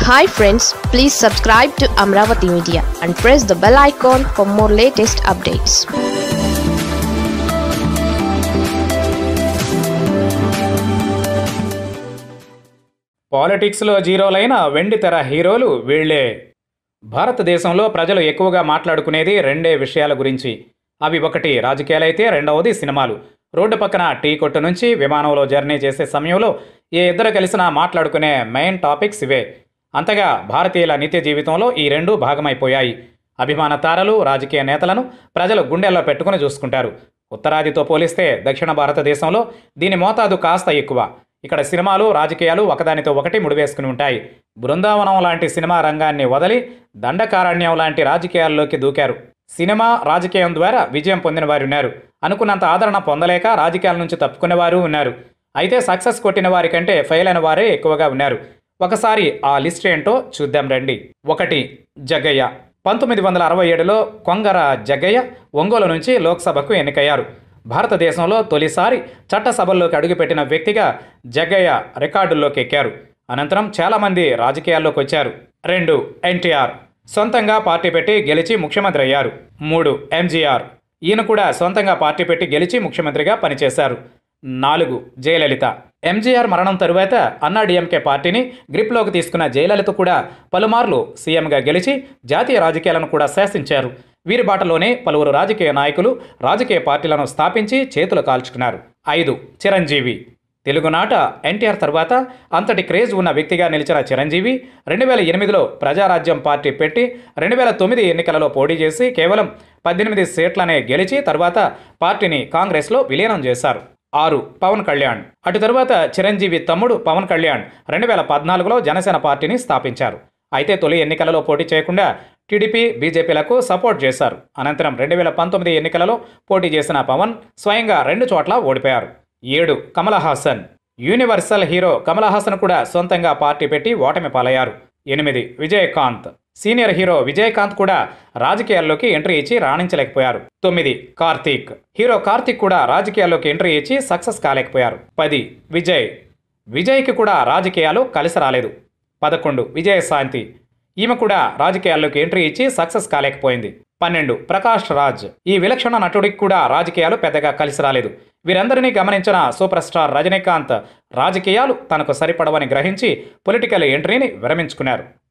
hi friends please subscribe to Amaravati media and press the bell icon for more latest updates పాలిటిక్స్లో జీరోలైన వెండి తెర హీరోలు వీళ్లే భారతదేశంలో ప్రజలు ఎక్కువగా మాట్లాడుకునేది రెండే విషయాల గురించి అవి ఒకటి రాజకీయాలైతే రెండవది సినిమాలు రోడ్డు పక్కన టీ కొట్టు నుంచి విమానంలో జర్నీ చేసే సమయంలో ఏ ఇద్దరు కలిసినా మాట్లాడుకునే మెయిన్ టాపిక్స్ ఇవే అంతగా భారతీయుల నిత్య జీవితంలో ఈ రెండు భాగమైపోయాయి అభిమాన తారలు రాజకీయ నేతలను ప్రజలు గుండెల్లో పెట్టుకుని చూసుకుంటారు ఉత్తరాదితో పోలిస్తే దక్షిణ భారతదేశంలో దీని మోతాదు కాస్త ఎక్కువ ఇక్కడ సినిమాలు రాజకీయాలు ఒకదానితో ఒకటి ముడివేసుకుని ఉంటాయి బృందావనం లాంటి సినిమా రంగాన్ని వదిలి దండకారణ్యం లాంటి రాజకీయాల్లోకి దూకారు సినిమా రాజకీయం ద్వారా విజయం పొందిన వారు ఉన్నారు అనుకున్నంత ఆదరణ పొందలేక రాజకీయాల నుంచి తప్పుకునేవారు ఉన్నారు అయితే సక్సెస్ కొట్టిన వారి కంటే ఫెయిల్ అయిన వారే ఎక్కువగా ఉన్నారు ఒకసారి ఆ లిస్ట్ ఏంటో చూద్దాం రండి ఒకటి జగ్గయ్య పంతొమ్మిది వందల అరవై ఏడులో కొంగర జగ్గయ్య ఒంగోలు నుంచి లోక్సభకు ఎన్నికయ్యారు భారతదేశంలో తొలిసారి చట్టసభల్లోకి అడుగుపెట్టిన వ్యక్తిగా జగ్గయ్య రికార్డుల్లోకి ఎక్కారు అనంతరం చాలామంది రాజకీయాల్లోకి వచ్చారు రెండు ఎన్టీఆర్ సొంతంగా పార్టీ పెట్టి గెలిచి ముఖ్యమంత్రి అయ్యారు మూడు ఎంజీఆర్ ఈయన కూడా సొంతంగా పార్టీ పెట్టి గెలిచి ముఖ్యమంత్రిగా పనిచేశారు నాలుగు జయలలిత ఎంజీఆర్ మరణం తరువాత అన్నాడీఎంకే పార్టీని గ్రిప్లోకి తీసుకున్న జయలలిత కూడా పలుమార్లు సీఎంగా గెలిచి జాతీయ రాజకీయాలను కూడా శాసించారు వీరి బాటలోనే పలువురు రాజకీయ నాయకులు రాజకీయ పార్టీలను స్థాపించి చేతులు కాల్చుకున్నారు ఐదు చిరంజీవి తెలుగునాట ఎన్టీఆర్ తర్వాత అంతటి క్రేజ్ ఉన్న వ్యక్తిగా నిలిచిన చిరంజీవి రెండు వేల ఎనిమిదిలో ప్రజారాజ్యం పార్టీ పెట్టి రెండు వేల తొమ్మిది ఎన్నికలలో పోటీ చేసి కేవలం పద్దెనిమిది సీట్లనే గెలిచి తర్వాత పార్టీని కాంగ్రెస్లో విలీనం చేశారు ఆరు పవన్ కళ్యాణ్ అటు తరువాత చిరంజీవి తమ్ముడు పవన్ కళ్యాణ్ రెండు వేల పద్నాలుగులో జనసేన పార్టీని స్థాపించారు అయితే తొలి ఎన్నికలలో పోటీ చేయకుండా టీడీపీ బీజేపీలకు సపోర్ట్ చేశారు అనంతరం రెండు వేల పంతొమ్మిది ఎన్నికలలో పోటీ చేసిన పవన్ స్వయంగా రెండు చోట్ల ఓడిపోయారు ఏడు కమల్ హాసన్ యూనివర్సల్ హీరో కమల్ హాసన్ కూడా సొంతంగా పార్టీ పెట్టి ఓటమి పాలయ్యారు ఎనిమిది విజయకాంత్ సీనియర్ హీరో విజయకాంత్ కూడా రాజకీయాల్లోకి ఎంట్రీ ఇచ్చి రాణించలేకపోయారు తొమ్మిది కార్తీక్ హీరో కార్తీక్ కూడా రాజకీయాల్లోకి ఎంట్రీ ఇచ్చి సక్సెస్ కాలేకపోయారు పది విజయ్ విజయ్కి కూడా రాజకీయాలు కలిసి రాలేదు పదకొండు విజయశాంతి ఈమె కూడా రాజకీయాల్లోకి ఎంట్రీ ఇచ్చి సక్సెస్ కాలేకపోయింది పన్నెండు ప్రకాష్ రాజ్ ఈ విలక్షణ నటుడికి కూడా రాజకీయాలు పెద్దగా కలిసి రాలేదు వీరందరినీ గమనించిన సూపర్ స్టార్ రజనీకాంత్ రాజకీయాలు తనకు సరిపడవని గ్రహించి పొలిటికల్ ఎంట్రీని విరమించుకున్నారు